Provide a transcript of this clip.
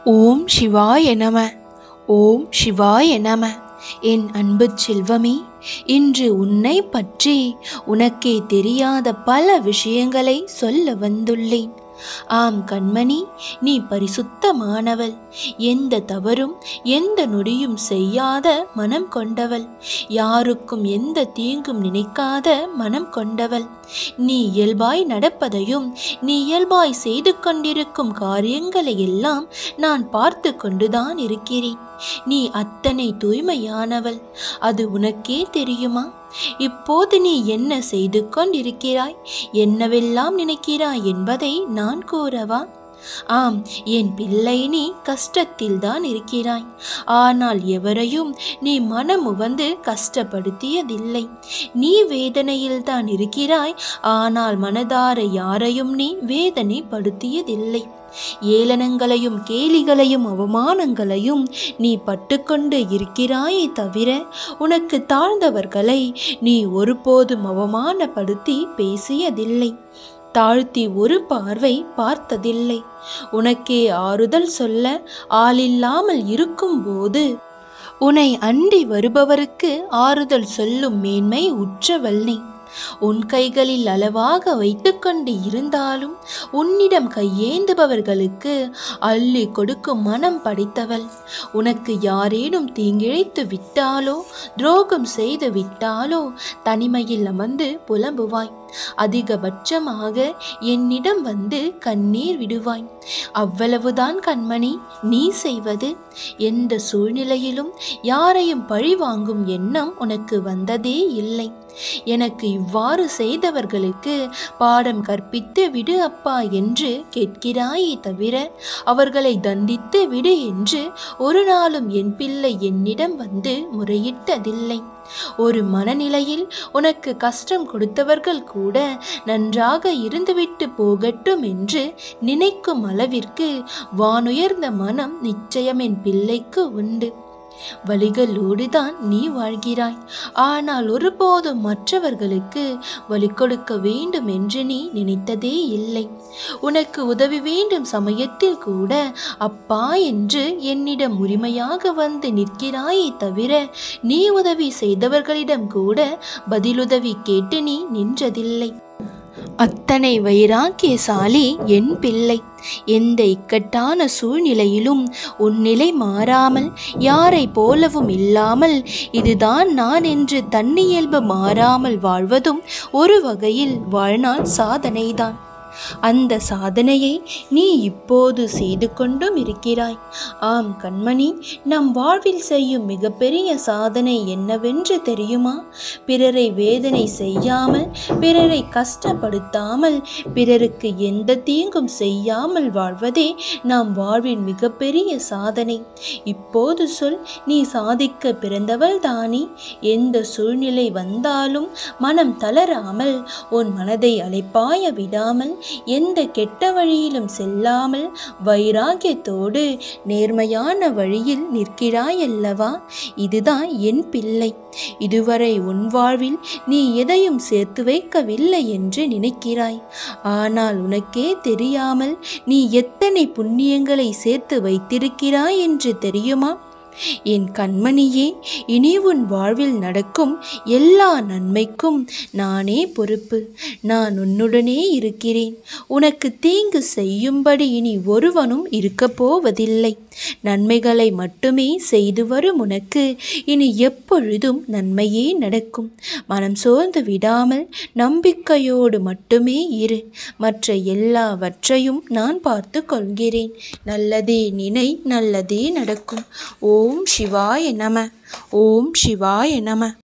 ஓம் சிவாய நம ஓம் சிவாய நம என் அன்பு செல்வமே இன்று உன்னை பற்றி உனக்கே தெரியாத பல விஷயங்களை சொல்ல வந்துள்ளேன் ஆம் கண்மணி நீ பரிசுத்தமானவள் எந்த தவறும் எந்த நொடியும் செய்யாத மனம் கொண்டவள் யாருக்கும் எந்த தீங்கும் நினைக்காத மனம் கொண்டவள் நீ இயல்பாய் நடப்பதையும் நீ இயல்பாய் செய்து கொண்டிருக்கும் காரியங்களை எல்லாம் நான் பார்த்து கொண்டுதான் இருக்கிறேன் நீ அத்தனை தூய்மையானவள் அது உனக்கே தெரியுமா இப்போது நீ என்ன செய்து கொண்டிருக்கிறாய் என்னவெல்லாம் நினைக்கிறாய் என்பதை நான் கூறவா ஆம் என் பிள்ளை நீ கஷ்டத்தில் தான் இருக்கிறாய் ஆனால் எவரையும் நீ மனம் உவந்து கஷ்டப்படுத்தியதில்லை நீ வேதனையில் தான் இருக்கிறாய் ஆனால் மனதார யாரையும் நீ வேதனைப்படுத்தியதில்லை ஏளனங்களையும் கேலிகளையும் அவமானங்களையும் நீ பட்டுக்கொண்டு இருக்கிறாயே தவிர உனக்கு தாழ்ந்தவர்களை நீ ஒருபோதும் அவமானப்படுத்தி பேசியதில்லை தாழ்த்தி ஒரு பார்வை பார்த்ததில்லை உனக்கே ஆறுதல் சொல்ல ஆளில்லாமல் இருக்கும்போது உன்னை அண்டி வருபவருக்கு ஆறுதல் சொல்லும் மேன்மை உற்றவள் நீ உன் கைகளில் அளவாக வைத்துக்கொண்டு இருந்தாலும் உன்னிடம் கையேந்துபவர்களுக்கு அள்ளி கொடுக்கும் மனம் படைத்தவள் உனக்கு யாரேனும் தீங்கிழைத்து விட்டாலோ துரோகம் செய்து விட்டாலோ தனிமையில் அமர்ந்து புலம்புவாய் அதிகபட்சமாக என்னிடம் வந்து கண்ணீர் விடுவாய் அவ்வளவுதான் கண்மணி நீ செய்வது எந்த சூழ்நிலையிலும் யாரையும் பழி வாங்கும் எண்ணம் உனக்கு வந்ததே இல்லை எனக்கு இவ்வாறு செய்தவர்களுக்கு பாடம் கற்பித்து விடு அப்பா என்று கேட்கிறாயே தவிர அவர்களை தண்டித்து விடு என்று ஒரு நாளும் என் பிள்ளை என்னிடம் வந்து முறையிட்டதில்லை ஒரு மனநிலையில் உனக்கு கஷ்டம் கொடுத்தவர்கள் கூட நன்றாக இருந்துவிட்டு போகட்டும் என்று நினைக்கும் அளவிற்கு வானுயர்ந்த மனம் நிச்சயம் என் பிள்ளைக்கு உண்டு வழிகளோடு தான் நீ வாழ்கிறாய் ஆனால் ஒருபோதும் மற்றவர்களுக்கு வழி கொடுக்க வேண்டும் என்று நீ நினைத்ததே இல்லை உனக்கு உதவி வேண்டும் சமயத்தில் கூட அப்பா என்று என்னிடம் உரிமையாக வந்து நிற்கிறாயே தவிர நீ உதவி செய்தவர்களிடம் கூட பதிலுதவி கேட்டு நீ நின்றதில்லை அத்தனை வைராக்கியசாலி என் பிள்ளை எந்த இக்கட்டான சூழ்நிலையிலும் உன் நிலை மாறாமல் யாரை போலவும் இல்லாமல் இதுதான் நான் என்று தன்னியல்பு மாறாமல் வாழ்வதும் ஒரு வகையில் வாழ்நாள் சாதனைதான் அந்த சாதனையை நீ இப்போது செய்து கொண்டும் இருக்கிறாய் ஆம் கண்மணி நம் வாழ்வில் செய்யும் மிகப்பெரிய சாதனை என்னவென்று தெரியுமா பிறரை வேதனை செய்யாமல் பிறரை கஷ்டப்படுத்தாமல் பிறருக்கு எந்த தீங்கும் செய்யாமல் வாழ்வதே நாம் வாழ்வின் மிகப்பெரிய சாதனை இப்போது சொல் நீ சாதிக்க பிறந்தவள் தானே எந்த சூழ்நிலை வந்தாலும் மனம் தளராமல் உன் மனதை அலைப்பாய விடாமல் எந்த கெட்ட வழியிலும் செல்லாமல் வைராகியத்தோடு நேர்மையான வழியில் நிற்கிறாயல்லவா இதுதான் என் பிள்ளை இதுவரை உன் வாழ்வில் நீ எதையும் சேர்த்து வைக்கவில்லை என்று நினைக்கிறாய் ஆனால் உனக்கே தெரியாமல் நீ எத்தனை புண்ணியங்களை சேர்த்து வைத்திருக்கிறாய் என்று தெரியுமா என் கண்மணியே இனி உன் வாழ்வில் நடக்கும் எல்லா நன்மைக்கும் நானே பொறுப்பு நான் உன்னுடனே இருக்கிறேன் உனக்கு தீங்கு செய்யும்படி இனி ஒருவனும் இருக்கப் போவதில்லை நன்மைகளை மட்டுமே செய்து வரும் உனக்கு இனி எப்பொழுதும் நன்மையே நடக்கும் மனம் சோர்ந்து விடாமல் நம்பிக்கையோடு மட்டுமே இரு மற்ற எல்லாவற்றையும் நான் பார்த்து கொள்கிறேன் நல்லதே நினை நல்லதே நடக்கும் ஓம் சிவாய நம ஓம் சிவாய நம